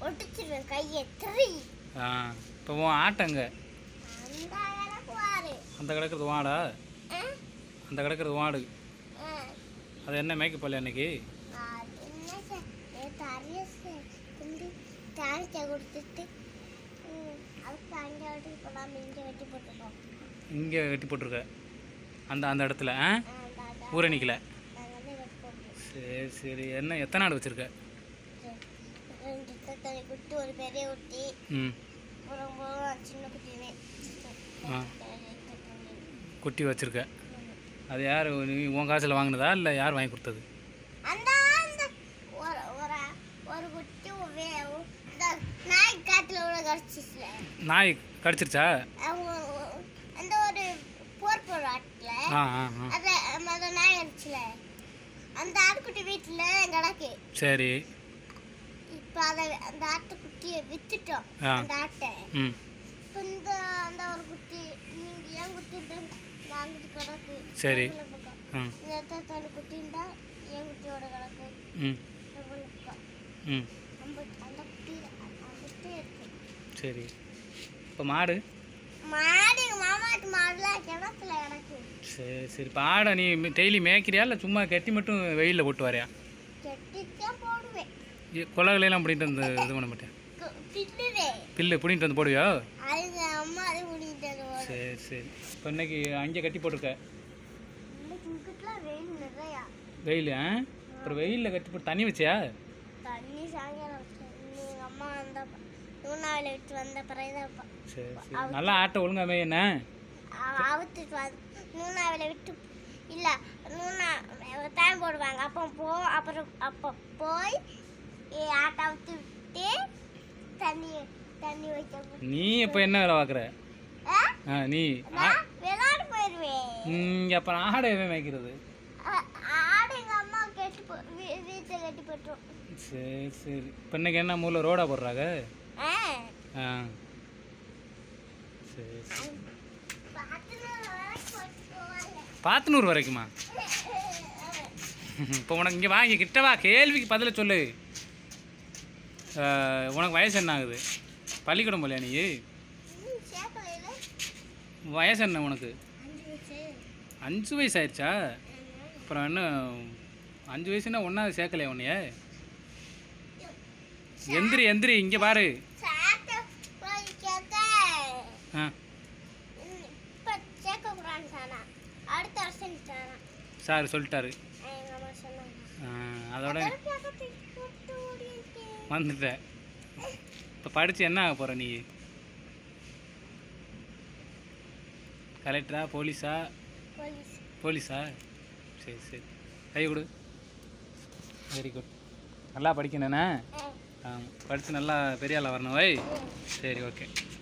ஒட்டிச்சிருவேன் கையை திரி ஆ இப்போ உன் ஆட்டங்க அந்த எனக்கு வாரு அந்த கிடக்கிறது வாடா ஆ? அந்த கிடக்கிறது வாடு ஆ. அது என்ன மேய்க்க போல இன்னைக்கு அது என்ன சார் நேற்று அரியஸ் வந்து தானிச்சை கொடுத்துட்டு ம், அதுக்கு அங்கே வெட்டி போடாமல் இங்கே வெட்டி போட்டுட்டோம் இங்கே வெட்டி போட்டிருக்க அந்த அந்த இடத்துல ஆ ஆ, அந்த- அந்த- ஊரணிக்கல நாங்கள் வந்து வெட்டி போட்டோம் சரி சரி என்ன எத்தனை ஆடு வச்சுருக்க ரெண்டு தக்காளி குட்டி ஒரு பெரிய குட்டி ம் அப்புறம் போதும் சின்ன குட்டினே ஆ குட்டி வச்சுருக்க அது யார் நீ உன் காசில் வாங்கினதா இல்லை யார் வாங்கி கொடுத்தது அந்த அந்த ஒரு ஒரு ஒரு குட்டி ஒரு வே- இந்த நாய் காத்துல உள்ள கடிச்சிச்சுல நாய் கடிச்சிருச்சா அந்த ஒரு போர் போர் ஆட்டில் ஆ ஆ ஆ அதை அந்த நாய் அடிச்சுல அந்த ஆட்டுக்குட்டி வீட்டில் கிடக்கு சரி இப்போ அதை அந்த ஆட்டுக்குட்டியை வித்துட்டோம் ஆ. அந்த ஆட்டை ம் இப்போ இந்த அந்த ஒரு குட்டி நீங்க ஏன் குட்டி வாங்கிட்டு கிடக்கு சரி. இந்த பக்கம். ம் இந்த எத்தனை குட்டின்னா என் குட்டியோட கிடக்கு ம் இந்த பக்கம். ம் அந்த அந்த குட்டி அந்த குட்டி இருக்கு சரி இப்போ மாடு மாடு எங்க மாமாட்டு மாடுலாம் கிணத்துல கிடக்கு சரி சரி இப்போ ஆடை நீ டெய்லி மேய்க்கிறியா இல்லை சும்மா கட்டி மட்டும் வெயிலில் போட்டு வரையா கெட்டித்தான் போடுவேன் கொலகலையெல்லாம் பிடிட்டு வந்து இது பண்ண மாட்டேன் கு- தின்னுவேன் பில்லு பிடிட்டு வந்து போடுவியா அதுங்க அம்மா அது முடிக்கிட்டு வருவாங்க சரி சரி இப்போ இன்னைக்கு அங்கே கட்டி போட்டிருக்க இன்னைக்கு இங்கிட்டலாம் வெயில் நிறையா வெயில் ஆ அப்புறம் வெயிலில் கட்டி போட்டு தண்ணி வச்சியா தண்ணி சாயங்காலம் வச்சேன். நீ எங்க அம்மா வந்த நூனாவில் விட்டு வந்த பிறகுதான் வைப்பா. சரி சரி நல்லா ஆட்டை ஒழுங்கா மேய் என்ன அவ அவுத்துட்டு வந்து நூனாவில் விட்டு இல்லை நூனா டைம் போடுவாங்க அப்போ போ அப்புறம் அப்போ போய் ஏ, ஆட்டை அவுத்து விட்டு தண்ணி தண்ணி வைக்க நீ இப்போ என்ன வேலை பார்க்குற ஆ? ஆ நீ நான் விளையாட போயிடுவேன் இங்கே அப்புறம் ஆடை எவன் மேய்க்கிறது ஆ- ஆடு எங்க அம்மா கெட்டு போ வீ- வீட்டுல கட்டி போட்டுரும் சரி சரி இப்போ இன்னைக்கு என்ன மூல ரோடா போடுறாங்க ஆ ஆ சரி சரி பத்து நாள் வரைக்கும் போட்டு போவாங்க பாத்தனூர் வரைக்குமா இப்போ உனக்கு இங்கே வாங்கி கிட்ட வா கேள்விக்கு பதில சொல்லு ஆ, உனக்கு வயசு என்ன ஆகுது பள்ளிக்கூடம் போலையா நீ ம், சேக்கலையில வயசு என்ன உனக்கு அஞ்சு வயசு அஞ்சு வயசு ஆயிடுச்சா அப்புறம் என்ன அஞ்சு வயசுனா ஒன்றாவது சேர்க்கலையா உன்னைய எந்திரி எந்திரி இங்கே பாரு சாப்பிட்டு போய் கேட்ட ஆ இப்போ சேர்க்கக்கூடாதுன்னு தானா அடுத்த வருஷம் தானா சார் சொல்லிட்டாரு எங்க அம்மா சொன்னாங்க ஆ, அதோட அதோட பக்கத்து போட்டு ஓடிட்டேன் வந்துட்டேன் இப்போ படித்து என்ன ஆக போகிற நீ கலெக்டரா போலீஸா போலீஸ் போலீஸா சரி சரி கை கொடு வெரி குட் நல்லா படிக்கணுண்ணே ஆ ஆமாம் படித்து நல்லா பெரிய ஆளாக வரணும் வை சரி ஓகே